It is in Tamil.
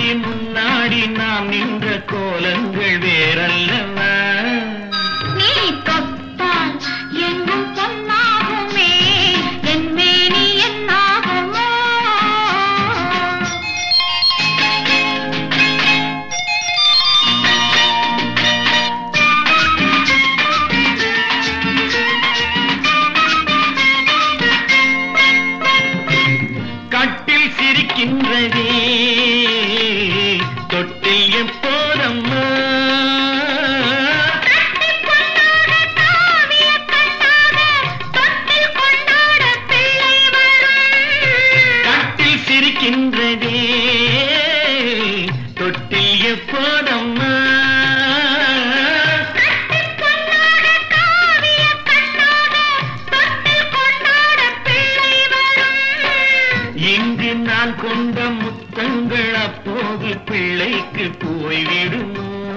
முன்னாடி முன்னாடி நாம் நின்ற கோலங்கள் வேறல்லவா நீ தொட்டால் எங்கும் பொன்னாகுமே என் மேனி என்னாகுமோ கட்டில் சிரிக்கின்றதே தொட்டில் எப்போதம்மா கொண்டாட காவிய கண்ணாக தொட்டில் கொண்டாட பிள்ளை வரும் கட்டில் சிரிக்கின்றதே தொட்டில் எப்போதம்மா கொண்டாட காவிய கண்ணாக தொட்டில் கொண்டாட பிள்ளை வரும் இங்கு நான் கொண்ட முத்தங்கள் அப்போது பிள்ளைக்கு போய்விடுமோ